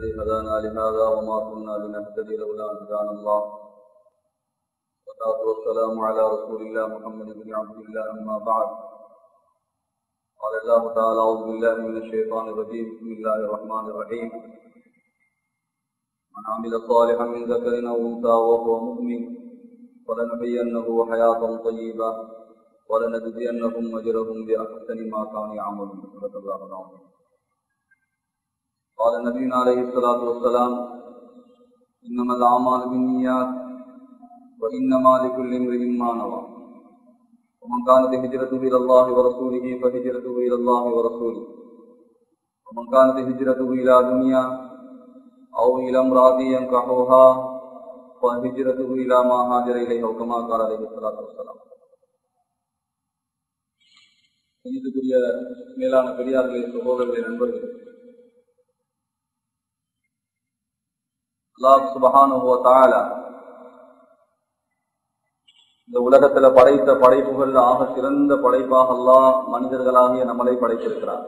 الذي هدانا لهذا وما كنا لنهتدي لولا أن هدانا الله والصلاة والسلام على رسول الله محمد بن عبد الله أما بعد قال الله تعالى أعوذ بالله من الشيطان الرجيم بسم الله الرحمن الرحيم من عمل صالحا من ذكر أو أنثى وهو مؤمن فلنحيينه حياة طيبة ولنجزينهم أجرهم بأحسن ما كانوا يعملون صدق الله العظيم قال النبي عليه الصلاة والسلام إنما الأعمال بالنيات وإنما لكل امرئ ما نوى ومن كانت هجرته إلى الله ورسوله فهجرته إلى الله ورسوله ومن كانت هجرته إلى دنيا أو إلى امرأة ينكحها فهجرته إلى ما هاجر إليه أو كما قال عليه الصلاة والسلام இதுக்குரிய மேலான பெரியார்களே சகோதரர்களே நண்பர்களே அல்லாஹ் சுபஹானுவ தாலா இந்த உலகத்துல படைத்த படைப்புகள் ஆக சிறந்த படைப்பாக அல்லாஹ் மனிதர்களாகிய நம்மளை படைத்திருக்கிறார்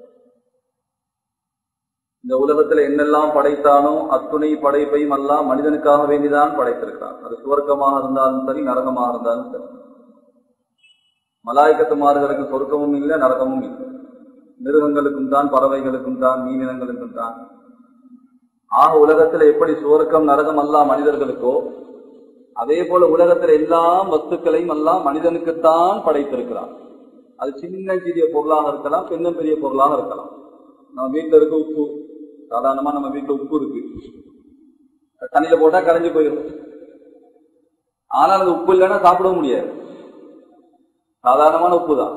இந்த உலகத்துல என்னெல்லாம் படைத்தானோ அத்துணை படைப்பையும் அல்லாஹ் மனிதனுக்காக வேண்டிதான் படைத்திருக்கிறார் அது சுவர்க்கமாக இருந்தாலும் சரி நரகமாக இருந்தாலும் சரி மலாய்க்கத்துமார்களுக்கு சொர்க்கமும் இல்லை நரகமும் இல்லை மிருகங்களுக்கும் தான் பறவைகளுக்கும் தான் மீனினங்களுக்கும் தான் ஆக உலகத்துல எப்படி சுவர்க்கம் நரகம் அல்லா மனிதர்களுக்கோ அதே போல உலகத்துல எல்லா வஸ்துக்களையும் எல்லாம் மனிதனுக்குத்தான் படைத்திருக்கிறார் அது சின்ன சிறிய பொருளாக இருக்கலாம் பெண்ணும் பெரிய பொருளாக இருக்கலாம் நம்ம வீட்டுல இருக்க உப்பு சாதாரணமா நம்ம வீட்டுல உப்பு இருக்கு தண்ணியில போட்டா கரைஞ்சு போயிடும் ஆனால் அது உப்பு இல்லைன்னா சாப்பிடவும் முடியாது சாதாரணமான உப்பு தான்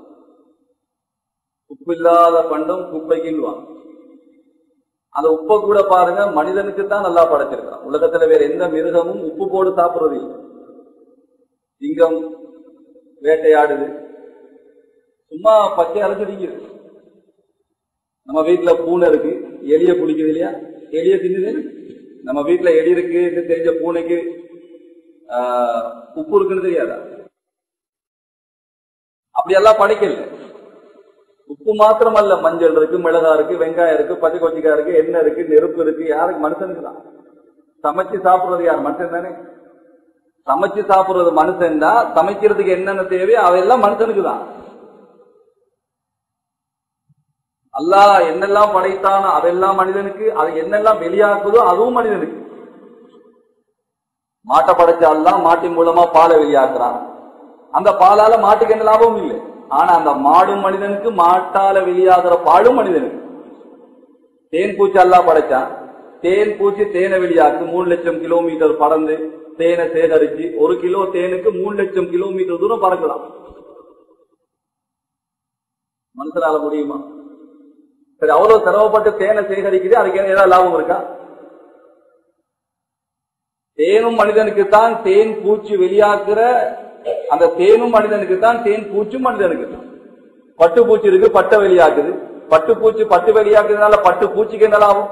உப்பு இல்லாத பண்டம் குப்பைக்குவான் அந்த உப்பை கூட பாருங்க மனிதனுக்கு தான் நல்லா படைச்சிருக்கான் உலகத்துல வேற எந்த மிருகமும் உப்பு போட்டு சாப்பிடுறது இல்லை சிங்கம் வேட்டையாடுது சும்மா பச்சை அரைச்சிருக்குது நம்ம வீட்டுல பூனை இருக்கு எலிய குளிக்குது இல்லையா எலிய தின்னுது நம்ம வீட்டுல எலி இருக்கு தெரிஞ்ச பூனைக்கு உப்பு இருக்குன்னு தெரியாதா அப்படியெல்லாம் படைக்கல உப்பு மாத்திரம் அல்ல மஞ்சள் இருக்கு மிளகா இருக்கு வெங்காயம் இருக்கு பச்சை கொச்சிக்காய் இருக்கு எண்ணெய் இருக்கு நெருப்பு இருக்கு யாருக்கு மனுஷனுக்கு தான் சமைச்சு சாப்பிடுறது யார் மனுஷன் தானே சமைச்சு சாப்பிடுறது மனுஷன் தான் சமைக்கிறதுக்கு என்னென்ன தேவையோ அவையெல்லாம் மனுஷனுக்கு தான் அல்லா என்னெல்லாம் படைத்தானோ அதெல்லாம் மனிதனுக்கு அது என்னெல்லாம் வெளியாக்குதோ அதுவும் மனிதனுக்கு மாட்டை படைச்ச அல்லா மாட்டின் மூலமா பாலை வெளியாக்குறான் அந்த பாலால மாட்டுக்கு என்ன லாபமும் இல்லை ஆனா அந்த மாடும் மனிதனுக்கு மாட்டால வெளியாகிற பாலும் மனிதனுக்கு தேன் பூச்சி எல்லாம் படைச்சான் தேன் பூச்சி தேனை வெளியாக்கு மூணு லட்சம் கிலோமீட்டர் பறந்து தேனை சேகரிச்சு ஒரு கிலோ தேனுக்கு மூணு லட்சம் கிலோமீட்டர் தூரம் பறக்கலாம் மனுஷனால முடியுமா சரி அவ்வளவு சிரமப்பட்டு தேனை சேகரிக்குது அதுக்கு ஏதாவது லாபம் இருக்கா தேனும் மனிதனுக்கு தான் தேன் பூச்சி வெளியாக்குற அந்த தேனும் மனிதனுக்கு தான் தேன் பூச்சும் மனிதனுக்கு தான் பட்டு பூச்சி இருக்கு பட்டை வெளியாக்குது பட்டு பூச்சி பட்டு வெளியாக்குறதுனால பட்டு பூச்சிக்கு என்ன லாபம்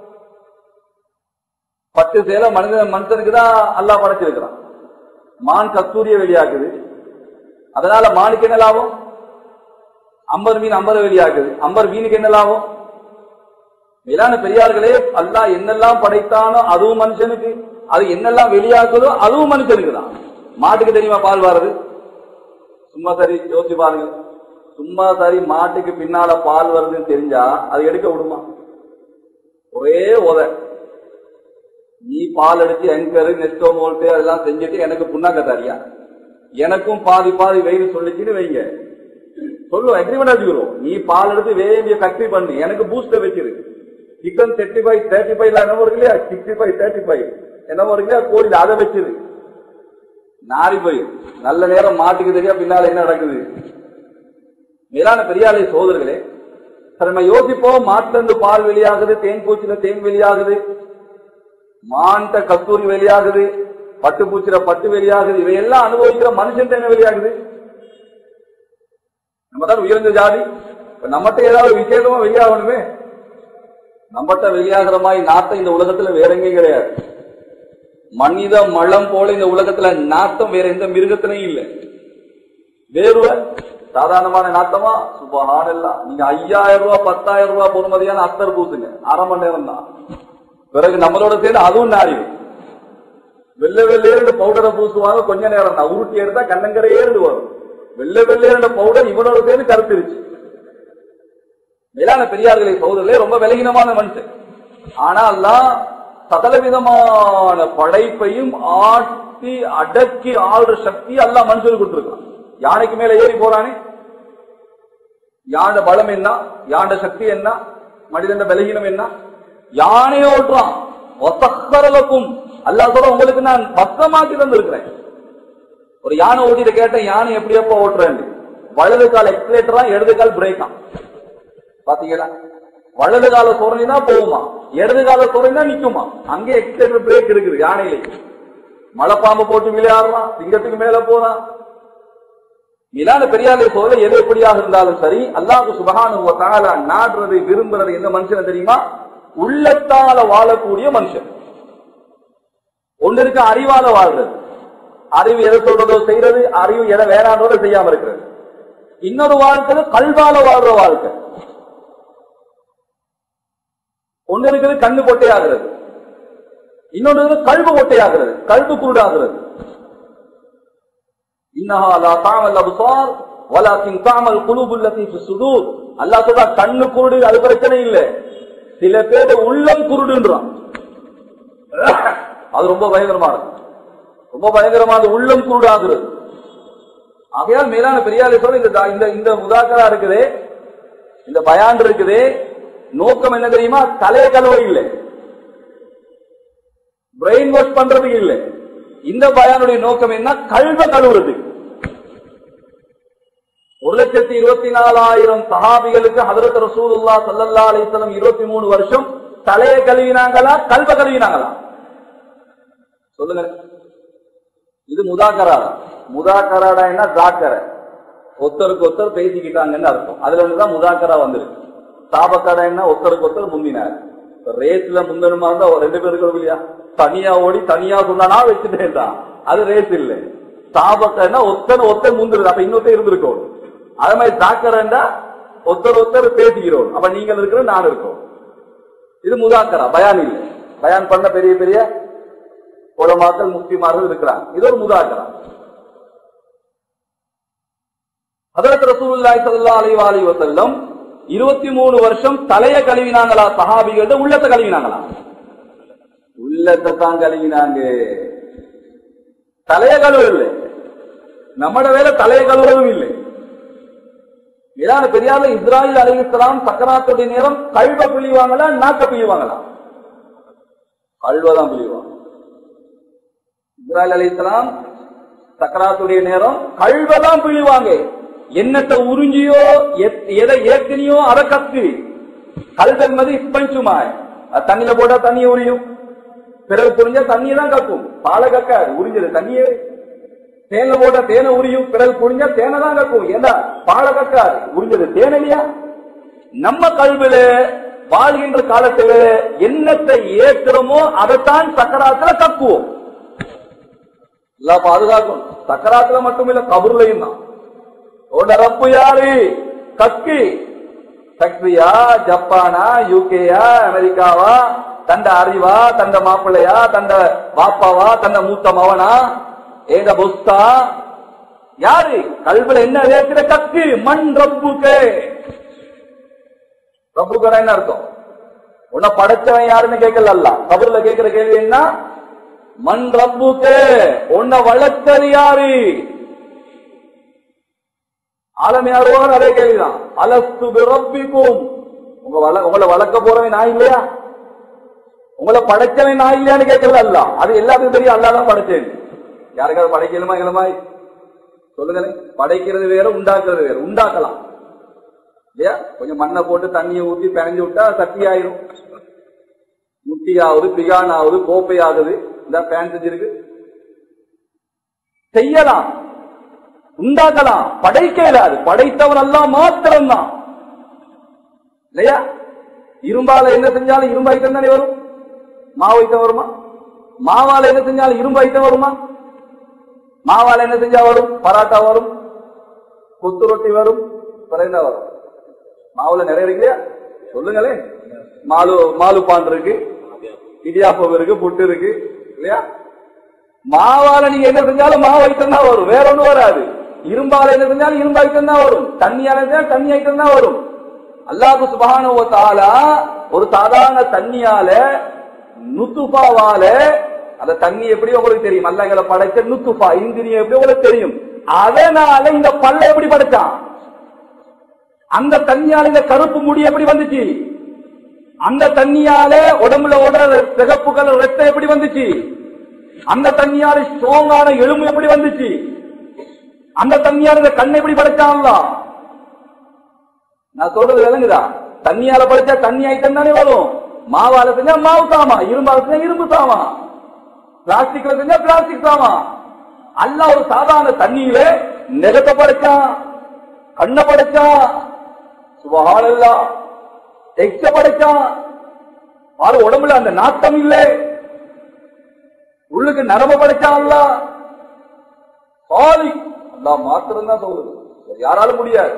பட்டு சேலை மனிதன் மனுஷனுக்கு தான் அல்லா படைச்சிருக்கிறான் மான் கஸ்தூரிய வெளியாக்குது அதனால மானுக்கு என்ன லாபம் அம்பர் மீன் அம்பரை வெளியாக்குது அம்பர் மீனுக்கு என்ன லாபம் மேலான பெரியார்களே அல்லா என்னெல்லாம் படைத்தானோ அதுவும் மனுஷனுக்கு அது என்னெல்லாம் வெளியாக்குதோ அதுவும் மனுஷனுக்கு தான் மாட்டுக்கு தெரியுமா பால் வர்றது சும்மா சரி யோசிச்சு பாருங்க சும்மா சரி மாட்டுக்கு பின்னால பால் வருதுன்னு தெரிஞ்சா அது எடுக்க விடுமா ஒரே உத நீ பால் அடிச்சு எங்கரு நெஸ்டோ மோல்ட்டு அதெல்லாம் செஞ்சுட்டு எனக்கு புண்ணாக்க தரியா எனக்கும் பாதி பாதி வெயில் சொல்லிச்சுன்னு வைங்க சொல்லுவோம் அக்ரிமெண்ட் வச்சுக்கிறோம் நீ பால் எடுத்து வேண்டிய ஃபேக்டரி பண்ணு எனக்கு பூஸ்டர் வச்சிரு சிக்கன் தேர்ட்டி ஃபைவ் தேர்ட்டி ஃபைவ்ல என்ன இருக்கு இல்லையா சிக்ஸ்டி ஃபைவ் தேர்ட்டி ஃபைவ் என்ன இருக்கு இல்லையா கோழி அதை வச்சிரு நாரி போய் நல்ல நேரம் மாட்டுக்கு தெரியா பின்னால என்ன நடக்குது மேலான பெரியாலை சோதர்களே நம்ம யோசிப்போம் மாட்டுல இருந்து பால் வெளியாகுது தேன் பூச்சில தேன் வெளியாகுது மான்ட்ட கஸ்தூரி வெளியாகுது பட்டு பூச்சில பட்டு வெளியாகுது இவையெல்லாம் அனுபவிக்கிற மனுஷன் என்ன வெளியாகுது நம்ம தான் உயர்ந்த ஜாதி நம்மகிட்ட ஏதாவது விசேஷமா வெளியாகணுமே நம்மகிட்ட வெளியாகிற மாதிரி நாட்டம் இந்த உலகத்துல வேற எங்கேயும் கிடையாது மனித மலம் போல இந்த உலகத்துல நாட்டம் வேற எந்த மிருகத்திலையும் இல்லை வேர்வை சாதாரணமான நாட்டமா சுபஹானல்லா நீங்க ஐயாயிரம் ரூபாய் பத்தாயிரம் ரூபாய் பொறுமதியான அத்தர் பூசுங்க அரை மணி நேரம் தான் பிறகு நம்மளோட சேர்ந்து அதுவும் நாரிடும் வெள்ளை வெள்ளையர்னு பவுடரை பூசுவாங்க கொஞ்ச நேரம் தான் உருட்டி எடுத்தா கண்ணங்கரையேறு வரும் வெள்ளை வெள்ளையர்னு பவுடர் இவனோட சேர்ந்து கருத்துருச்சு மேலான பெரியார்களை சோதரிலே ரொம்ப விலகினமான மனுஷன் ஆனா எல்லாம் சகல விதமான படைப்பையும் ஆட்டி அடக்கி ஆள்ற சக்தி எல்லாம் மனுஷனுக்கு கொடுத்திருக்கான் யானைக்கு மேல ஏறி போறானே யாண்ட பலம் என்ன யாண்ட சக்தி என்ன மனிதன் பலகீனம் என்ன யானை ஓட்டுறான் ஒசக்கரலக்கும் அல்லாஹ் சொல்ற உங்களுக்கு நான் பத்தமாக்கி தந்திருக்கிறேன் ஒரு யானை ஓட்டிட்டு கேட்டேன் யானை எப்படி எப்ப ஓட்டுறேன் வலது கால் எக்ஸலேட்டரா இடது கால் பிரேக்கா பாத்தீங்களா வலது கால சொரணினா போகுமா இடது கால சொரணினா நிக்குமா அங்கே எக்ஸலேட்டர் பிரேக் இருக்குது யானையிலே மலைப்பாம்பு போட்டு விளையாடுறான் சிங்கத்துக்கு மேல போறான் இதான பெரியாரை சொல்ல எது எப்படியாக இருந்தாலும் சரி அல்லாஹு சுபஹானு தால நாடுறது விரும்புறது எந்த மனுஷன் தெரியுமா உள்ளத்தால வாழக்கூடிய மனுஷன் ஒன்று இருக்க அறிவால வாழ்றது அறிவு எதை சொல்றதோ செய்யறது அறிவு எதை வேணான்றதோ செய்யாம இருக்கிறது இன்னொரு வாழ்க்கை கல்வால வாழ்ற வாழ்க்கை ஒன்று இருக்கிறது கண்ணு கொட்டையாகிறது இன்னொன்று இருக்கிறது கல்வு கொட்டையாகிறது கல்வு குருடாகிறது இன்னஹா லா தாமல் அப்சார் வலாக்கின் தாமல் குலூபுல் லத்தீஃபி சுதூர் அல்லாஹ் சொல்றா கண்ணு குருடு அது பிரச்சனை இல்ல சில பேர் உள்ளம் குருடுன்றான் அது ரொம்ப பயங்கரமானது ரொம்ப பயங்கரமானது உள்ளம் குருடாகிறது ஆகையால் மேலான பெரியாரை சொல்ல இந்த இந்த இந்த முதாக்கரா இருக்குதே இந்த பயான் இருக்குதே நோக்கம் என்ன தெரியுமா தலைய கழுவ இல்லை பிரெயின் வாஷ் பண்றதுக்கு இல்லை இந்த பயானுடைய நோக்கம் என்ன கல்வ கழுவுறது ஒரு லட்சத்தி இருபத்தி நாலாயிரம் சஹாபிகளுக்கு ஹதரத் ரசூலுல்லா சல்லல்லா அலிஸ்லம் இருபத்தி மூணு வருஷம் தலையை கழுவினாங்களா கல்வ கழுவினாங்களா சொல்லுங்க இது முதாக்கரா முதாக்கராடா என்ன ஜாக்கரை ஒருத்தருக்கு ஒருத்தர் பேசிக்கிட்டாங்கன்னு அர்த்தம் அதுல இருந்துதான் முதாக்கரா வந்திருக்கு சாபக்கடை என்ன ஒருத்தருக்கு ஒருத்தர் முந்தினார் ரேஸ்ல முந்தனுமா இருந்தா ஒரு ரெண்டு பேருக்கு இல்லையா தனியா ஓடி தனியா சொன்னா வச்சுட்டேன் தான் அது ரேஸ் இல்லை சாபக்கன்னா ஒருத்தர் ஒருத்தர் முந்துருது அப்ப இன்னொருத்தர் இருந்திருக்கோம் அதே மாதிரி ஜாக்கரண்டா ஒருத்தர் ஒருத்தர் பேசிக்கிறோம் அப்ப நீங்கள் இருக்கிற நான் இருக்கோம் இது முதாக்கரா பயான் இல்லை பயான் பண்ண பெரிய பெரிய உலமாக்கள் முஸ்லிமார்கள் இருக்கிறாங்க இது ஒரு முதாக்கரா ஹதரத் ரசூலுல்லாஹி ஸல்லல்லாஹு அலைஹி வஸல்லம் வஸல்லம் இருபத்தி மூணு வருஷம் தலைய கழுவினாங்களா சஹாபிகள் உள்ளத்தை கழுவினாங்களா உள்ளத்தை தான் கழுவினாங்க தலைய கழுவு இல்லை நம்மட வேலை தலைய கழுவதும் இல்லை இதான பெரியார் இஸ்ராயில் அலிஸ்லாம் சக்கராத்துடைய நேரம் கழுவ பிழிவாங்களா நாக்க பிழிவாங்களா கழுவதான் பிழிவாங்க இஸ்ராயில் அலிஸ்லாம் சக்கராத்துடைய நேரம் கழுவதான் பிழிவாங்க என்னத்தை உறிஞ்சியோ எத்- எதை ஏற்கனியோ அதை கத்து கல் என்பது இப்பஞ்சுமாய் அது தண்ணியில போட்டா தண்ணி உரியும் பிறகு புரிஞ்சா தண்ணியை தான் கக்கும் பாலை கக்காது உறிஞ்சது தண்ணியே தேன்ல போட்டா தேனை உரியும் பிறகு புரிஞ்சா தேனை தான் கக்கும் ஏண்டா பாலை கக்காது உறிஞ்சது தேன் இல்லையா நம்ம கல்வில வாழ்கின்ற காலத்துல என்னத்தை ஏற்கிறோமோ அதைத்தான் சக்கராத்துல கக்குவோம் எல்லாம் பாதுகாக்கும் சக்கராத்துல மட்டும் இல்ல கபூர்லையும் தான் உன்ன ரப்பு யாரு கக்கி ஃபேக்டரியா ஜப்பானா யூகேயா அமெரிக்காவா தண்ட அறிவா தண்ட மாப்பிள்ளையா தண்ட பாப்பாவா தண்ட மூத்த மவனா ஏங்க புஸ்தா யாரு கல்வில என்ன வேக்கிற கக்கு மண் ரப்புக்கு ரப்புக்கு என்ன அர்த்தம் உன்னை படைச்சவன் யாருன்னு கேட்கல அல்ல கபூர்ல கேட்கிற கேள்வி என்ன மண் ரப்புக்கு உன்னை வளர்த்தது யாரு ஆலமையாருவாங்க அதே கேள்விதான் அலஸ்து பிரப்பிக்கும் உங்க வள உங்களை வளர்க்க போறவன் நான் இல்லையா உங்களை படைச்சவன் நான் இல்லையான்னு கேட்கல அல்ல அது எல்லாத்துக்கும் தெரியும் அல்லா தான் படைச்சேன் யாருக்காவது படைக்கலுமா இளமாய் சொல்லுங்களேன் படைக்கிறது வேற உண்டாக்குறது வேற உண்டாக்கலாம் இல்லையா கொஞ்சம் மண்ணை போட்டு தண்ணியை ஊத்தி பிணைஞ்சு விட்டா சட்டி ஆயிரும் முட்டி ஆகுது பிகான் ஆகுது கோப்பை ஆகுது இந்த பேன் செஞ்சிருக்கு செய்யலாம் உண்டாக்கலாம் படைக்க இயலாது படைத்தவன் எல்லாம் மாத்திரம்தான் இல்லையா இரும்பால என்ன செஞ்சாலும் இரும்பு ஐட்டம் தானே வரும் மாவு ஐட்டம் வருமா மாவால என்ன செஞ்சாலும் இரும்பு ஐட்டம் வருமா மாவால என்ன செஞ்சா வரும் பராட்டா வரும் கொத்து ரொட்டி வரும் அப்புறம் என்ன வரும் மாவுல நிறைய இருக்கு இல்லையா சொல்லுங்களேன் மாலு மாலு பான் இருக்கு இடியாப்பம் இருக்கு புட்டு இருக்கு இல்லையா மாவால நீங்க என்ன செஞ்சாலும் மாவு ஐட்டம் தான் வரும் வேற ஒண்ணும் வராது இரும்பால என்ன செஞ்சாலும் இரும்பு ஐட்டம் தான் வரும் தண்ணியால செஞ்சாலும் தண்ணி ஐட்டம் தான் வரும் அல்லாஹு சுபஹானஹு வ தஆலா ஒரு சாதாரண தண்ணியால நுத்துஃபாவால அந்த தண்ணி எப்படி உங்களுக்கு தெரியும் அல்லாஹ்களை படைச்ச நுத்துஃபா இந்திரியம் எப்படி உங்களுக்கு தெரியும் அதனால இந்த பல்ல எப்படி படைச்சான் அந்த தண்ணியால இந்த கருப்பு முடி எப்படி வந்துச்சு அந்த தண்ணியால உடம்புல ஓடுற சிகப்பு கலர் ரத்தம் எப்படி வந்துச்சு அந்த தண்ணியால ஸ்ட்ராங்கான எலும்பு எப்படி வந்துச்சு அந்த தண்ணியால இந்த கண்ணை எப்படி படைச்சான்ல நான் சொல்றது விளங்குதா தண்ணியால படிச்சா தண்ணி ஐட்டம் தானே வரும் மாவால செஞ்சா மாவு சாமா இரும்பால செஞ்சா இரும்பு சாமா பிளாஸ்டிக்ல செஞ்சா பிளாஸ்டிக் சாமா அல்ல ஒரு சாதாரண தண்ணியில நெகத்தை படைச்சான் கண்ணை படைச்சான் சுபஹானல்லா எக்ஸ படைச்சான் பாரு உடம்புல அந்த நாட்டம் இல்லை உள்ளுக்கு நரம்பு படைச்சான் அல்ல சாலி அல்லா மாத்திரம் தான் சொல்லுது வேற யாராலும் முடியாது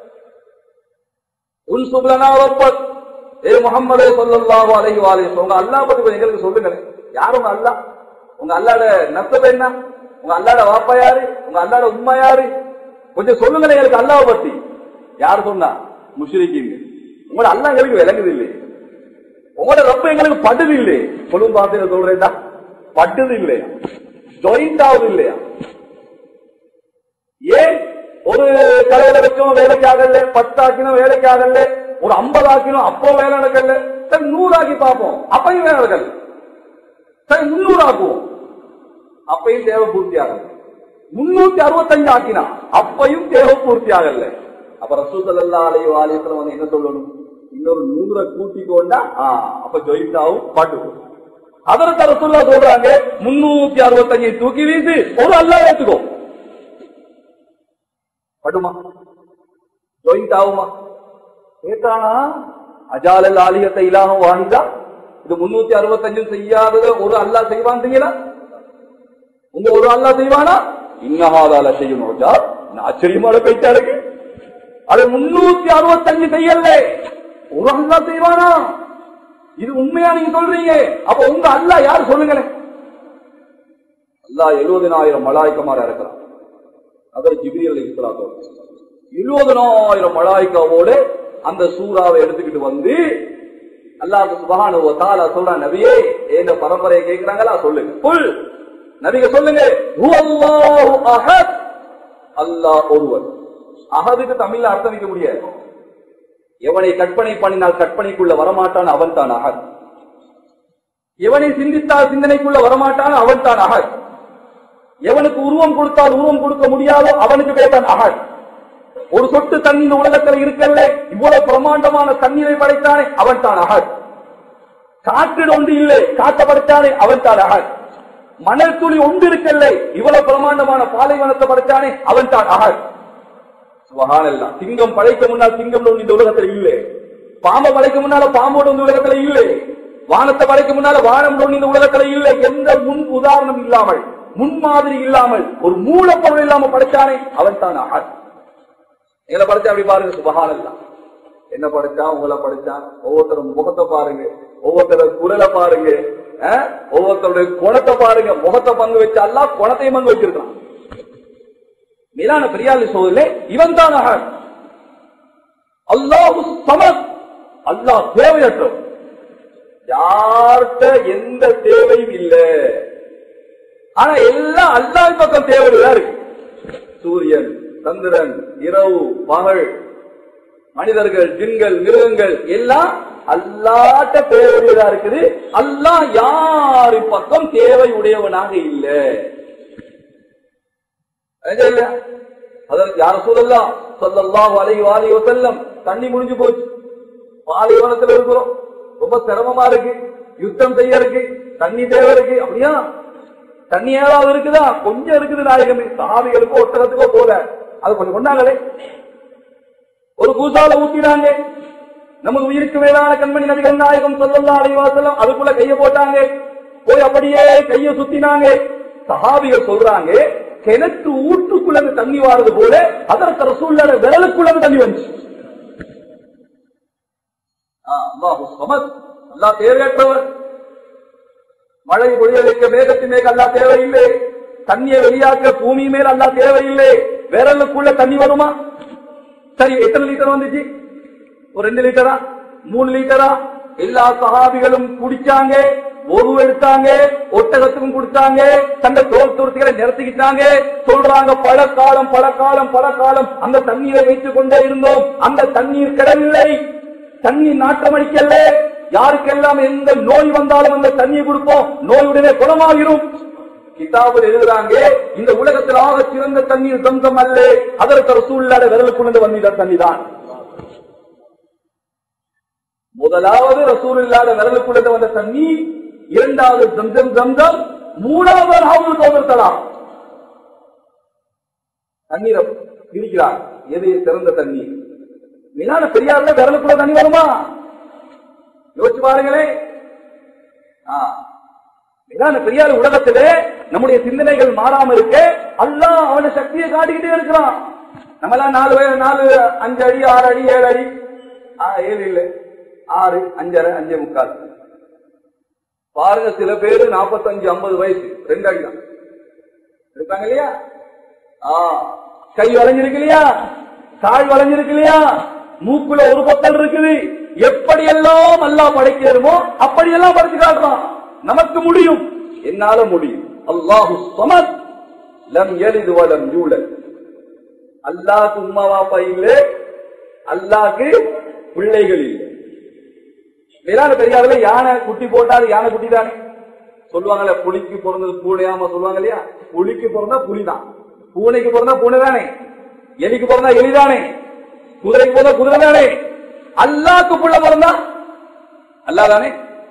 உன் சுப்லனா ரப்பத் ஏ முகம்மதே சொல்லல்லாஹு அலைஹி வஸல்லம் உங்க அல்லாஹ் பத்தி கொஞ்சம் எங்களுக்கு சொல்லுங்க யார் உங்க அல்லாஹ் உங்க அல்லாஹ்ட நசப் என்ன உங்க அல்லாஹ்ட வாப்பா யாரு உங்க அல்லாஹ்ட உம்மா யாரு கொஞ்சம் சொல்லுங்க எங்களுக்கு அல்லாஹ் பத்தி யார் சொன்னா முஷ்ரிக்கீங்க உங்களோட அல்லாஹ் எங்களுக்கு விளங்குது இல்லை உங்களோட ரப்ப எங்களுக்கு படுது இல்லை சொல்லும் பாத்திர சொல்றேன்டா பட்டுது இல்லையா ஜாயிண்ட் ஆகுது இல்லையா ஏன் ஒரு கடையில வச்சோம் வேலைக்கு ஆகல பத்தாக்கினோம் வேலைக்கு ஆகல ஒரு ஐம்பது ஆக்கினோம் அப்போ வேலை நடக்கல சரி நூறு ஆக்கி பார்ப்போம் அப்பையும் வேலை நடக்கல சரி முன்னூறு ஆக்குவோம் அப்பையும் தேவை பூர்த்தி ஆகல முன்னூத்தி அறுபத்தஞ்சு ஆக்கினா அப்பையும் தேவை பூர்த்தி ஆகல அப்ப ரசூசல்லா அலையோ ஆலயத்துல வந்து என்ன சொல்லணும் இன்னொரு நூறை கூட்டி கொண்டா ஆ, அப்ப ஜொயித்தாவும் பாட்டு அதற்கு ரசூல்லா சொல்றாங்க முன்னூத்தி அறுபத்தஞ்சு தூக்கி வீசி ஒரு அல்லா ஏத்துக்கோ படுமா ஜாயிண்ட் ஆகுமா கேட்டானா அஜாலல் ஆலியத்தை இல்லாம வாங்கிதா இது முன்னூத்தி அறுபத்தஞ்சும் செய்யாதத ஒரு அல்லாஹ் செய்வான் செய்யல உங்க ஒரு அல்லாஹ் செய்வானா இன்னஹாதால செய்யும் ரோஜா ஆச்சரியமான பேச்சா இருக்கு அது முன்னூத்தி அறுபத்தஞ்சு செய்யல ஒரு அல்லாஹ் செய்வானா இது உண்மையா நீங்க சொல்றீங்க அப்ப உங்க அல்லாஹ் யாரு சொல்லுங்களேன் அல்லாஹ் எழுபதினாயிரம் மலாய்க்கமாரா இருக்கிறான் அவர் ஜிபிரி அலி இருபதனாயிரம் மலாய்க்காவோடு அந்த சூறாவை எடுத்துக்கிட்டு வந்து அல்லாஹ் சுபஹானஹு வ தஆலா சொல்றான் நபியே இந்த பரம்பரையை கேக்குறாங்களா சொல்லுங்க புல் நபிக சொல்லுங்க ஹுவல்லாஹு அஹத் அல்லாஹ் ஒருவர் அஹதுக்கு தமிழ்ல அர்த்தம் வைக்க முடியாது எவனை கற்பனை பண்ணினால் கற்பனைக்குள்ள வரமாட்டான் அவன் தான் அஹத் எவனை சிந்தித்தால் சிந்தனைக்குள்ள வரமாட்டான் அவன் தான் அஹத் எவனுக்கு உருவம் கொடுத்தால் உருவம் கொடுக்க முடியாதோ அவனுக்கு பேசான் அகழ் ஒரு சொட்டு தண்ணி இந்த உலகத்தில் இருக்கல்ல இவ்வளவு பிரமாண்டமான தண்ணீரை படைத்தானே அவன் தான் அகழ் காற்றில் ஒன்று இல்லை காற்ற படைத்தானே அவன் தான் அகழ் மணல் துளி ஒன்று இருக்கல்ல இவ்வளவு பிரமாண்டமான பாலைவனத்தை படைத்தானே அவன் தான் அகழ் சுபஹானல்லாஹ் சிங்கம் படைக்க முன்னால் சிங்கம் ஒன்று இந்த உலகத்தில் இல்லை பாம்பை படைக்க முன்னால பாம்போடு இந்த உலகத்துல இல்லை வானத்தை படைக்க முன்னால வானம் ஒன்று இந்த உலகத்துல இல்லை எந்த முன் உதாரணம் இல்லாமல் முன்மாதிரி இல்லாமல் ஒரு மூலப்பொருள் இல்லாம படைச்சானே அவன் தான் அகத் எங்களை படைச்சா அப்படி பாருங்க சுபஹானல்லாம் என்ன படைச்சான் உங்களை படைச்சான் ஒவ்வொருத்தரும் முகத்தை பாருங்க ஒவ்வொருத்தர் குரலை பாருங்க அஹ், ஒவ்வொருத்தருடைய குணத்தை பாருங்க முகத்தை பங்கு வச்சாலா குணத்தையும் பங்கு வச்சிருக்கான் மேலான பெரியாளி சோதரிலே இவன் தான் அகத் அல்லாஹு சமத் அல்லாஹ் தேவையற்றவன் யார்கிட்ட எந்த தேவையும் இல்லை ஆனா எல்லாம் அல்லாஹ் பக்கம் தேவைதான் இருக்கு சூரியன் சந்திரன் இரவு பகல் மனிதர்கள் ஜின்கள் மிருகங்கள் எல்லாம் அல்லாட்ட தேவையுடையதா இருக்குது அல்லாஹ் யாரு பக்கம் தேவை உடையவனாக இல்ல இல்ல அதற்கு யார சூழல்லாம் சொல்லல்லாஹு அலைஹி வாலிஹி வஸல்லம் தண்ணி முடிஞ்சு போச்சு பாலைவனத்துல இருக்கிறோம் ரொம்ப சிரமமா இருக்கு யுத்தம் செய்ய இருக்கு தண்ணி தேவை இருக்கு அப்படியா தண்ணி ஏதாவது இருக்குதா கொஞ்சம் இருக்குது நாயகமே சாவிகளுக்கோ ஒட்டகத்துக்கோ போல அது கொஞ்சம் கொண்டாங்களே ஒரு பூசால ஊத்தினாங்க நமது உயிருக்கு மேலான கண்மணி நபிகள் நாயகம் சொல்லல்லா அலைவாசலம் அதுக்குள்ள கைய போட்டாங்க போய் அப்படியே கைய சுத்தினாங்க சஹாபிகள் சொல்றாங்க கிணற்று ஊற்றுக்குள்ள இருந்து தண்ணி வாரது போல அதற்கு ரசூல்லோட விரலுக்குள்ள இருந்து தண்ணி வந்துச்சு ஆ, அல்லாஹு சமத் அல்லாஹ் தேவையற்றவர் மழை பொழிய வைக்க மேகத்தின் மேக அல்லா தேவையில்லை தண்ணியை வெளியாக்க பூமி மேல் அல்லா தேவையில்லை விரலுக்குள்ள தண்ணி வருமா சரி எத்தனை லிட்டர் வந்துச்சு ஒரு ரெண்டு லிட்டரா மூணு லிட்டரா எல்லா சகாபிகளும் குடிச்சாங்க ஒரு எடுத்தாங்க ஒட்டகத்துக்கும் குடிச்சாங்க தந்த தோல் துருத்திகளை நிறுத்திக்கிட்டாங்க சொல்றாங்க பல காலம் பல காலம் பல காலம் அந்த தண்ணீரை வைத்துக் கொண்டே இருந்தோம் அந்த தண்ணீர் கிடவில்லை தண்ணி நாட்டமடிக்கல யாருக்கெல்லாம் எந்த நோய் வந்தாலும் அந்த தண்ணியை கொடுப்போம் நோயுடனே குணமாகிரும் கிதாபில் எழுதுறாங்க இந்த உலகத்தில் ஆக சிறந்த தண்ணீர் சொந்தம் அல்ல அதற்கு ரசூல்லாட விரலுக்குள்ள வந்தீங்க தண்ணி தான் முதலாவது ரசூல் இல்லாத விரலுக்குள்ள வந்த தண்ணி இரண்டாவது ஜம்ஜம் ஜம்ஜம் மூணாவது ஹவுல் தோதர்த்தலாம் தண்ணீரை பிரிக்கிறார் எது சிறந்த தண்ணீர் மீனான பெரியார்ல விரலுக்குள்ள தண்ணி வருமா யோசிச்சு பாருங்களே மீனான பெரியார் உலகத்திலே நம்முடைய சிந்தனைகள் மாறாம இருக்க அல்லாஹ் அவன சக்தியை காட்டிக்கிட்டே இருக்கிறான் நம்மளாம் நாலு வயது நாலு அஞ்சு அடி ஆறு அடி ஏழு அடி ஆ, ஏழு இல்லை ஆறு அஞ்சரை அஞ்சே முக்கால் பாருங்க சில பேரு நாற்பத்தஞ்சு ஐம்பது வயசு ரெண்டு அடி தான் இருக்காங்க இல்லையா ஆ கை வளைஞ்சிருக்கு இல்லையா கால் வளைஞ்சிருக்கு இல்லையா மூக்குல ஒரு பக்கம் இருக்குது எப்படியெல்லாம் அல்லாஹ் படைக்கிறோமோ அப்படியெல்லாம் படைச்சு காட்டுறான் நமக்கு முடியும் என்னால முடியும் அல்லாஹு சமத் லம் எலிது வலம் யூலத் அல்லாஹ்க்கு உம்மா வாப்பா இல்லை அல்லாஹ்க்கு பிள்ளைகள் இல்லை மேலான பெரியாரில் யானை குட்டி போட்டாது யானை குட்டி தானே சொல்லுவாங்கல்ல புலிக்கு பிறந்தது பூனையாம சொல்லுவாங்க இல்லையா புலிக்கு பிறந்தா புலிதான் பூனைக்கு பிறந்தா பூனை தானே எலிக்கு பிறந்தா எலிதானே குதிரைக்கு பிறந்தா குதிரை தானே அல்லாக்கு புள்ள பிறந்தா அல்லா தானே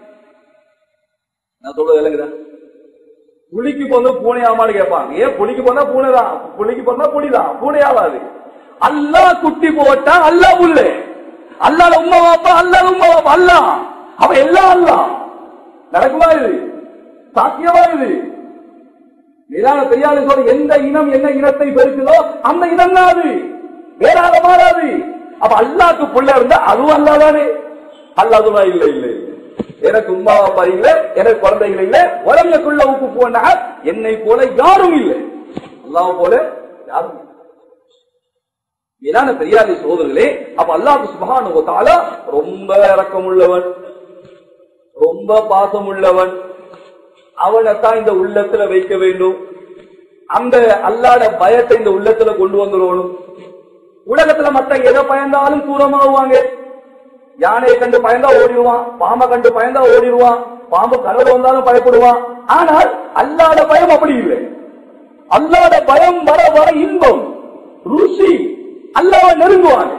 நான் சொல்றது இல்லைங்கதா புலிக்கு பிறந்த பூனையாமான்னு கேட்பாங்க ஏன் புலிக்கு பிறந்தா பூனை தான் புலிக்கு பிறந்தா புலிதான் பூனையாவாது அல்லா குட்டி போட்டா அல்லா புல்லு அல்லாத உம்மா வாப்பா அல்லாத உம்மா வாப்பா அல்லா அவன் எல்லாம் அல்லா நடக்குமா இது சாத்தியமா இது மேலான பெரியாரு சொல்ற எந்த இனம் என்ன இனத்தை பெருக்குதோ அந்த இனம் தான் அது வேறாக மாறாது அப்ப அல்லாக்கு புள்ள இருந்தா அதுவும் அல்லாதானே அல்லாதுமா இல்ல இல்ல இல்ல. எனக்கு உம்மா அப்பா இல்ல எனக்கு குழந்தைகள் இல்ல உலகக்குள்ள உப்பு போனா என்னை போல யாரும் இல்லை அல்லாஹ் போல யாரும் இல்லை மேலான பெரியாரி சோதர்களே அப்ப அல்லாஹ் சுபஹானஹு தஆலா ரொம்ப இரக்கம் உள்ளவன் ரொம்ப பாசம் உள்ளவன் அவனைத்தான் இந்த உள்ளத்துல வைக்க வேண்டும் அந்த அல்லாட பயத்தை இந்த உள்ளத்துல கொண்டு வந்துடணும் உலகத்துல மத்த எதை பயந்தாலும் தூரமாகுவாங்க யானையை கண்டு பயந்தா ஓடிடுவான் பாம்பை கண்டு பயந்தா ஓடிடுவான் பாம்பு கனவு வந்தாலும் பயப்படுவான் ஆனால் அல்லாட பயம் அப்படி இல்லை அல்லாட பயம் வர வர இன்பம் ருசி அல்லாவை நெருங்குவான்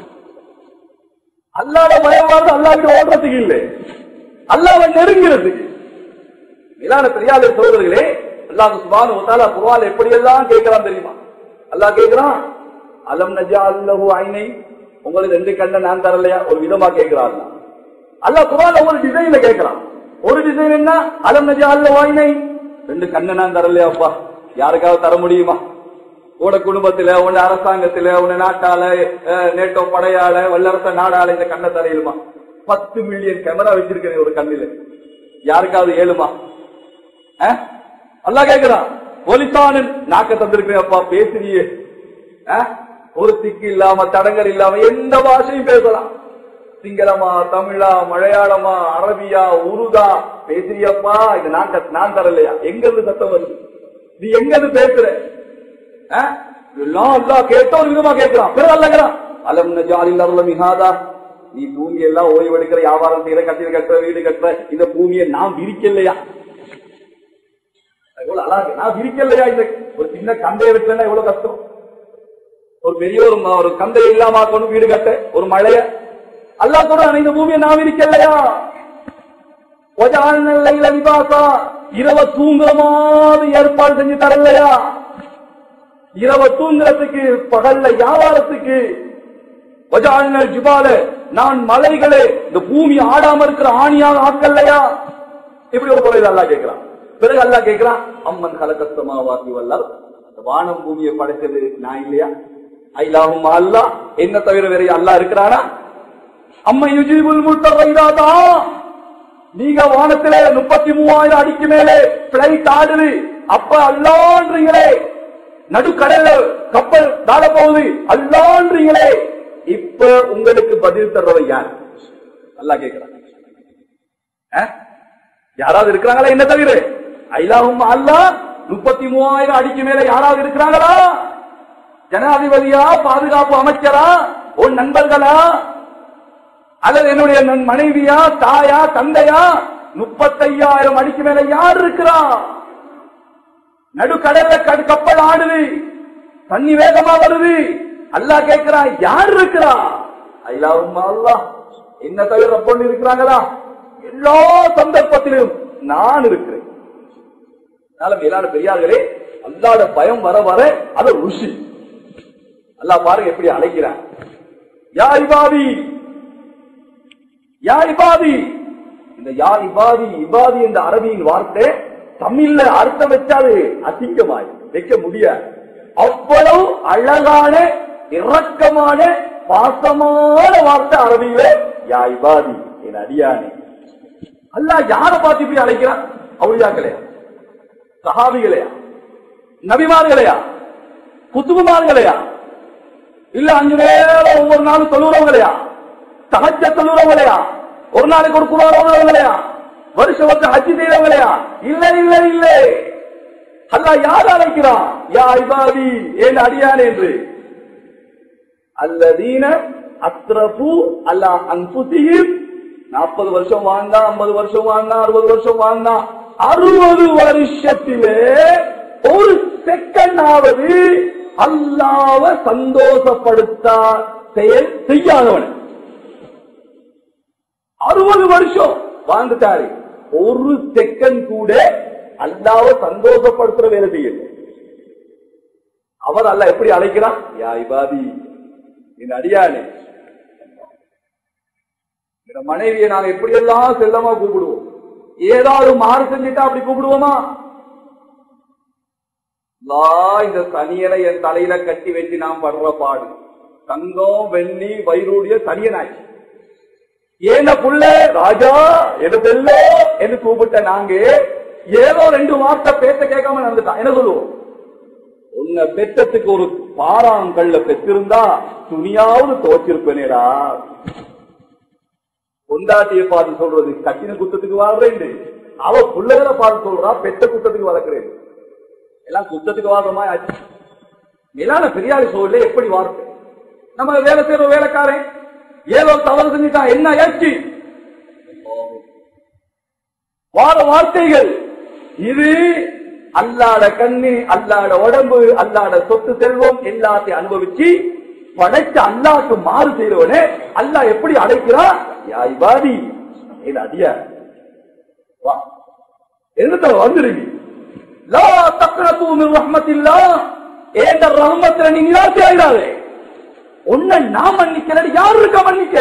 அல்லாட பயம் வரது அல்லாவிட ஓடுறதுக்கு இல்லை அல்லாவை நெருங்கிறதுக்கு மேலான பெரியாத சோதர்களே அல்லாஹ் சுபானு வத்தாலா குர்ஆன் எப்படி எல்லாம் கேட்கலாம் தெரியுமா அல்லாஹ் கேட்கிறான் அலம் நஜா அல்லஹு ஐனை உங்களுக்கு ரெண்டு கண்ணை நான் தரலையா ஒரு விதமா கேட்கிறான் அல்லாஹ். அல்லாஹ் குர்ஆன்ல ஒரு டிசைன்ல கேட்கிறான் ஒரு டிசைன் என்ன அலம் நஜா அல்லஹு ஐனை ரெண்டு கண்ணை நான் தரலையாப்பா யாருக்காவது தர முடியுமா உன குடும்பத்துல உன் அரசாங்கத்துல உன் நாட்டால அஹ், நேட்டோ படையால வல்லரச நாடால இந்த கண்ணை தரையிலுமா பத்து மில்லியன் கேமரா வச்சிருக்கேன் ஒரு கண்ணில யாருக்காவது ஏழுமா அஹ்? அல்லாஹ் கேக்குறான் போலிசானன் நாக்க தந்திருக்கிறேன் அப்பா பேசுறியே அஹ்? ஒரு திக்கு இல்லாம தடங்கல் இல்லாம எந்த பாஷையும் பேசலாம் சிங்களமா தமிழா மலையாளமா அரபியா உருதா பேசுறியப்பா இது நான் கத்- நான் தரலையா எங்க இருந்து சத்தம் வருது நீ எங்க இருந்து பேசுற அஹ்? எல்லாம் அல்லாஹ் கேட்ட ஒரு விதமா கேட்கிறான் பிறகு அல்லங்கிறான் அலம் நஜாலில் அருள மிகாதா நீ பூமி எல்லாம் ஓய்வு எடுக்கிற வியாபாரம் செய்யற கட்டிட கட்டுற வீடு கட்டுற இந்த பூமியை நான் விரிக்கலையா எவ்வளவு அழகு நான் விரிக்கலையா இந்த ஒரு சின்ன கந்தையை விட்டுனா எவ்வளவு கஷ்டம் ஒரு பெரிய ஒரு ம- ஒரு கந்தை இல்லாம கொண்டு வீடு கட்ட ஒரு மழைய அல்லாஹ் சொல்றான் இந்த பூமியை நான் விரிக்கலையா ஒஜானல்லைல விபாசா இரவ தூங்குற மாதிரி ஏற்பாடு செஞ்சு தரலையா இரவ தூங்குறதுக்கு பகல்ல வியாபாரத்துக்கு ஒஜானல் ஜிபால நான் மலைகளே இந்த பூமி ஆடாம இருக்கிற ஆணியாக ஆக்கல்லையா இப்படி ஒரு குறை அல்லா கேட்கிறான் பிறகு அல்லா கேட்கிறான் அம்மன் கலக்கஸ்தமாவாக்கி வல்லார் அந்த வானம் பூமியை படைச்சது நான் இல்லையா ஐலாவும் அல்லா என்ன தவிர வேற அல்லா இருக்கிறானா அம்மா யுஜிபுல் முத்தரைதாதா நீங்க வானத்திலே முப்பத்தி மூவாயிரம் அடிக்கு மேலே பிளைட் ஆடுது அப்ப அல்லான்றீங்களே நடுக்கடல்ல கப்பல் தாழ போகுது அல்லான்றீங்களே இப்ப உங்களுக்கு பதில் தர்றவை யார் அல்லா கேட்கிறாங்க அஹ்? யாராவது இருக்கிறாங்களா என்ன தவிர ஐலாவும் அல்லா முப்பத்தி மூவாயிரம் அடிக்கு மேல யாராவது இருக்கிறாங்களா ஜனாதிபதியா பாதுகாப்பு அமைச்சரா உன் நண்பர்களா அல்லது என்னுடைய நன் மனைவியா தாயா தந்தையா முப்பத்தையாயிரம் அடிக்கு மேல யார் இருக்கிறா நடுக்கடல்ல கடு கப்பல் ஆடுது தண்ணி வேகமா வருது அல்லாஹ் கேட்கிறான் யார் இருக்கிறா ஐலாவும் அல்லாஹ் என்ன தவிர பொண்ணு இருக்கிறாங்களா எல்லா சந்தர்ப்பத்திலும் நான் இருக்கிறேன் அதனால மேலான பெரியார்களே அல்லாட பயம் வர வர அது ருஷி அல்லாஹ் பாருங்க எப்படி அழைக்கிறான் யா இபாதி யா இபாதி இந்த யா இபாதி இபாதி என்ற அரபியின் வார்த்தை தமிழ்ல அர்த்தம் வச்சாது அசிங்கமாய் வைக்க முடியாது அவ்வளவு அழகான இரக்கமான பாசமான வார்த்தை அரபியில யா இபாதி என் அடியானே அல்லாஹ் யாரை பார்த்து இப்படி அழைக்கிறான் அவுளியாக்களையா சஹாபிகளையா நபிமார்களையா குத்துகுமார்களையா இல்ல அஞ்சு நேரம் ஒவ்வொரு நாளும் தொழுறவங்களையா தகச்ச தொழுறவங்களையா ஒரு நாளைக்கு ஒரு குரான் ஓடுறவங்களையா வருஷம் வருஷம் ஹஜ்ஜி செய்யறவங்களையா இல்ல இல்ல இல்ல அல்லாஹ் யார் அழைக்கிறான் யா இபாதி ஏன் அடியான் என்று அல்லதீன அத்ரபு அல்லா அன்புசியும் நாற்பது வருஷம் வாழ்ந்தா ஐம்பது வருஷம் வாழ்ந்தா அறுபது வருஷம் வாழ்ந்தா அறுபது வருஷத்திலே ஒரு செகண்டாவது அல்லாவ சந்தோஷப்படுத்தா செயல் செய்யாதவன் அறுபது வருஷம் வாழ்ந்துட்டாரு ஒரு செகண்ட் கூட அல்லாவ சந்தோஷப்படுத்துற வேலை செய்யல அவர் அல்ல எப்படி அழைக்கிறான் யா இபாதி என் அடியானே என் மனைவியை நாங்க எப்படியெல்லாம் செல்லமா கூப்பிடுவோம் ஏதாவது மாறு செஞ்சுட்டா அப்படி கூப்பிடுவோமா லா இந்த சனியனை என் தலையில கட்டி வச்சு நான் படுற பாடு தங்கம் வெள்ளி வைரூடிய சனியனாச்சு ஏன புள்ள ராஜா எது செல்லோ என்று கூப்பிட்ட நாங்க ஏதோ ரெண்டு வார்த்தை பேச கேட்காம நடந்துட்டான் என்ன சொல்லுவோம் உன்னை பெற்றத்துக்கு ஒரு பாறாங்கல்ல பெற்றிருந்தா துணியாவது தோச்சிருப்பேனேடா பொண்டாட்டியை பார்த்து சொல்றது கட்டின குத்தத்துக்கு வாழ்றேன் அவ பிள்ளைகளை பார்த்து சொல்றா பெத்த குத்தத்துக்கு வளர்க்கிறேன் எல்லாம் குத்தத்துக்கு வாழ்ற மாதிரி ஆச்சு மேலான பெரியாரி சோழல எப்படி வார்த்தை நம்ம வேலை செய்யற வேலைக்காரன் ஏதோ தவறு செஞ்சுட்டான் என்ன ஏற்றி வார வார்த்தைகள் இது அல்லாட கண்ணு அல்லாட உடம்பு அல்லாட சொத்து செல்வம் எல்லாத்தையும் அனுபவிச்சு படைச்ச அல்லாக்கு மாறு செய்யறவனே அல்லாஹ் எப்படி அடைக்கிறான் யா இபாதி இது அடியா வா எந்த வந்துருங்க லா தக்னது மின் ரஹ்மத்தில்லா ஏண்ட ரஹ்மத்துல நீ நிராசை ஆயிடாதே உன்னை நான் மன்னிக்கல யார் இருக்கா மன்னிக்க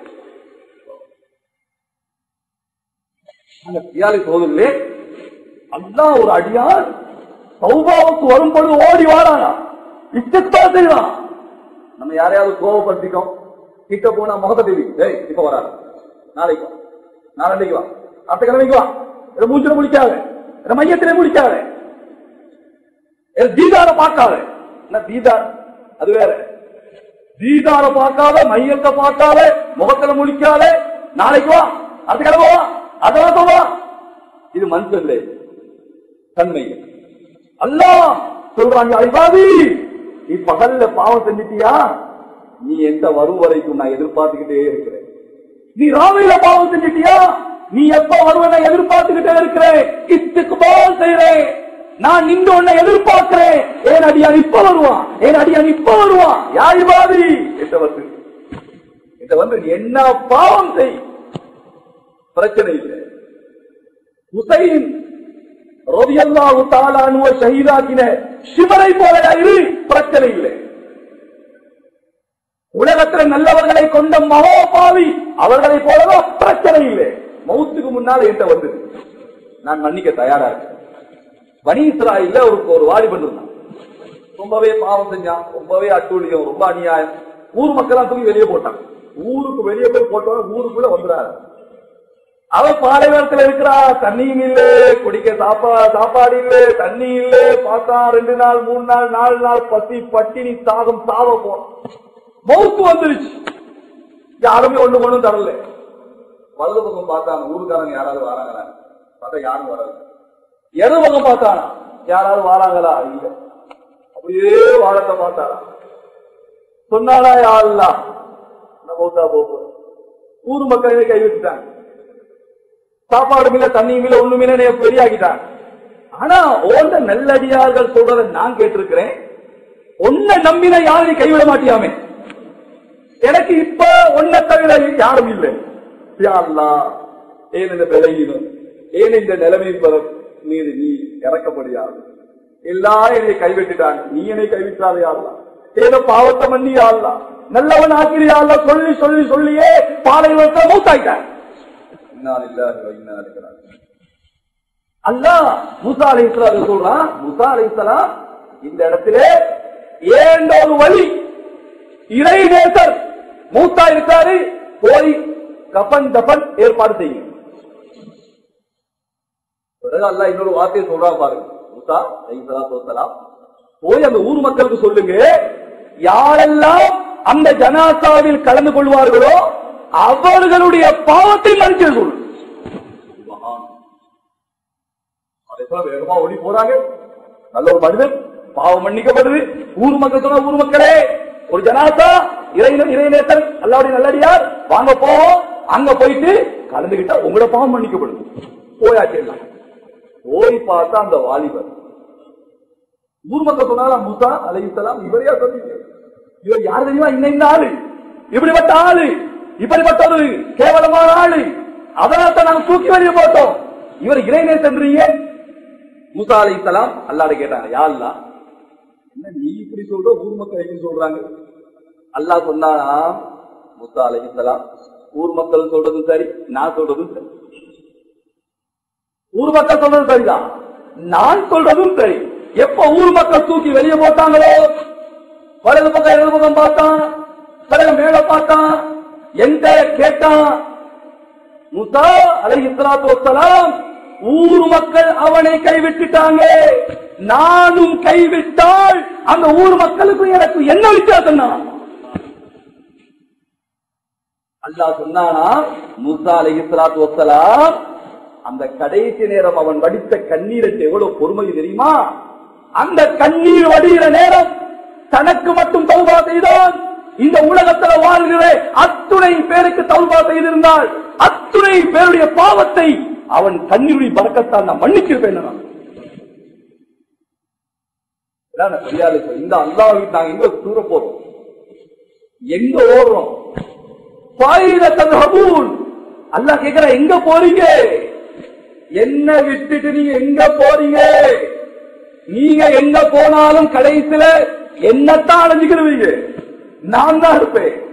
அந்த பியாலி சோதரிலே அல்லாஹ் ஒரு அடியார் சௌபாவுக்கு வரும்பொழுது ஓடி வாரானா இச்சத்தா செய்வான் நம்ம யாரையாவது கோவப்படுத்திட்டோம் கிட்ட போனா முகத்தை தேவி டேய் இப்ப வராது நாளைக்கு வா நாளைக்கு வா அடுத்த கிழமைக்கு வா இதை மூஞ்சில முடிக்காத இதை மையத்திலே முடிக்காத இதை தீதார பார்க்காத என்ன தீதார் அது வேற தீதார பார்க்காத மையத்தை பார்க்காத முகத்துல முடிக்காத நாளைக்கு வா அடுத்த கிழமை வா அதெல்லாம் சொல்லுவா இது மனுஷன் தன்மை அல்லாஹ் சொல்றாங்க அழிபாதி நீ பகல்ல பாவம் செஞ்சிட்டியா நீ எந்த வரும் வரைக்கும் நான் எதிர்பார்த்துக்கிட்டே இருக்கிறேன் நீ ராவையில பாவம் செஞ்சிட்டியா நீ எப்ப வருவனை எதிர்பார்த்துக்கிட்டே இருக்கிறேன் இஸ்திக்பால் செய்றேன் நான் நின்று உன்னை எதிர்பார்க்கிறேன் ஏன் அடியான் இப்ப வருவான் ஏன் அடியான் இப்ப வருவான் யார் பாதி என்ற வந்து இந்த வந்து நீ என்ன பாவம் செய் பிரச்சனை இல்லை ஹுசைன் ரவியல்லாஹு தாலானுவ ஷஹீதாக்கின சிவனை போல இரு பிரச்சனை இல்லை உலகத்தில் நல்லவர்களை கொண்ட மகோபாவி அவர்களை போலதான் பிரச்சனை இல்லை மௌத்துக்கு முன்னால் என்கிட்ட வந்தது நான் மன்னிக்க தயாரா இருக்கேன் பனி இஸ்ராயில்ல ஒரு ஒரு வாலிபன் இருந்தான் ரொம்பவே பாவம் செஞ்சான் ரொம்பவே அட்டூழியம் ரொம்ப அநியாயம் ஊர் மக்கள் தூக்கி வெளியே போட்டான் ஊருக்கு வெளியே போய் போட்டோம் ஊருக்குள்ள வந்துடாரு அவன் பாலைவனத்துல இருக்கிறா தண்ணியும் இல்ல குடிக்க சாப்பா சாப்பாடு இல்ல தண்ணி இல்ல பார்த்தா ரெண்டு நாள் மூணு நாள் நாலு நாள் பசி பட்டினி தாகம் சாவ போறான் மௌத்து வந்துருச்சு யாருமே ஒண்ணு ஒண்ணும் தரல வலது பக்கம் பார்த்தாங்க ஊருக்காரங்க யாராவது வராங்களா பார்த்தா யாரும் வரல இடது பக்கம் பார்த்தானா யாராவது வராங்களா இல்ல அப்படியே வாழத்தை பார்த்தாரா சொன்னாடா யாருலா நான் மௌத்தா போக ஊர் மக்களே கைவிட்டுட்டாங்க சாப்பாடு மில்ல தண்ணி மில்ல ஒண்ணு மில்ல பெரியாக்கிட்டாங்க ஆனா ஓண்ட நல்லடியார்கள் சொல்றத நான் கேட்டிருக்கிறேன் ஒன்ன நம்பின யாரையும் கைவிட மாட்டியாமே எனக்கு இப்ப ஒன்ன தவிர யாரும் இல்லை யா அல்லாஹ், ஏன் இந்த விலையிலும் ஏன் இந்த நிலைமை பெறும் மீது நீ இறக்கப்படுயாது எல்லாரும் என்னை கைவிட்டுட்டாங்க நீ என்னை கைவிட்டாதே யாருலாம் ஏதோ பாவத்தை மன்னி யாருலாம் நல்லவன் ஆக்கிரியால சொல்லி சொல்லி சொல்லியே பாலைவனத்தை மூத்தாயிட்டாங்க அல்லாஹ் முசா அலை சொல்றான் முசா அலை இந்த இடத்துல ஏண்ட ஒரு வழி இறை நேசர் மூத்தா இருக்காரு போய் கபன் தபன் ஏற்பாடு செய்யும் பிறகு அல்லாஹ் இன்னொரு வார்த்தையை சொல்றா பாருங்க மூசா அலைஹிஸ்ஸலாத்து போய் அந்த ஊர் மக்களுக்கு சொல்லுங்க யாரெல்லாம் அந்த ஜனாசாவில் கலந்து கொள்வார்களோ அவர்களுடைய பாவத்தை மன்னிச்சு சொல்லு அதேபோல வேகமா ஓடி போறாங்க நல்ல ஒரு மனிதன் பாவம் மன்னிக்கப்படுது ஊர் மக்கள் சொன்ன ஊர் மக்களே ஒரு ஜனாசா இறை இறைநேசன் அல்லாவுடைய நல்லடியார் வாங்க போவோம் அங்க போயிட்டு கலந்துகிட்டா உங்களோட பாவம் மன்னிக்கப்படுது போயாச்சு எல்லாம் போய் பார்த்தா அந்த வாலிபர் ஊர் மக்கள் சொன்னாலும் முசா அலைஹிஸ்ஸலாம் இவரையா சொன்னீங்க இவர் யார் தெரியுமா இன்ன இந்த ஆளு இப்படிப்பட்ட ஆளு இப்படிப்பட்ட ஒரு கேவலமான ஆளு அதனால தான் நாங்க தூக்கி வெளியே போட்டோம் இவர் இறைநேசன்றீங்க மூசா அலைஹிஸ்ஸலாம் அல்லாஹ்ட கேட்டாங்க யா அல்லாஹ் என்ன நீ இப்படி சொல்ற ஊர் மக்கள் எப்படி சொல்றாங்க அல்லாஹ் சொன்னானா மூசா அலைஹிஸ்ஸலாம் ஊர் மக்கள் சொல்றதும் சரி நான் சொல்றதும் சரி ஊர் மக்கள் சொல்றது சரிதான் நான் சொல்றதும் சரி எப்ப ஊர் மக்கள் தூக்கி வெளியே போட்டாங்களோ வலது பக்கம் இடது பக்கம் பார்த்தான் பிறகு மேல பார்த்தான் எந்த கேட்டான் முசா அலை இஸ்லாத்து வசலாம் ஊர் மக்கள் அவனை கைவிட்டுட்டாங்க நானும் கைவிட்டால் அந்த ஊர் மக்களுக்கும் எனக்கு என்ன வித்தியாசம் தான் அல்லாஹ் சொன்னானா முசா அலை இஸ்லாத்து வசலாம் அந்த கடைசி நேரம் அவன் வடித்த கண்ணீருக்கு எவ்வளவு பொறுமை தெரியுமா அந்த கண்ணீர் வடிகிற நேரம் தனக்கு மட்டும் தௌபா செய்தான் இந்த உலகத்துல வாழ்கிற அத்துணை பேருக்கு தௌபா செய்திருந்தால் அத்துணை பேருடைய பாவத்தை அவன் கண்ணீருடைய பறக்கத்தால் நான் மன்னிச்சிருப்பேன் நான். இதான் நான் பெரியாரு சொல்றேன். இந்த அல்லாஹ் நாங்க எங்க தூர போறோம் எங்க ஓடுறோம் பாயிர தன்ஹபூன் அல்லாஹ் கேக்குற எங்க போறீங்க என்ன விட்டுட்டு நீங்க எங்க போறீங்க நீங்க எங்க போனாலும் கடைசியில என்னத்தான் அடைஞ்சுக்கிடுவீங்க நான் தான் இருப்பேன்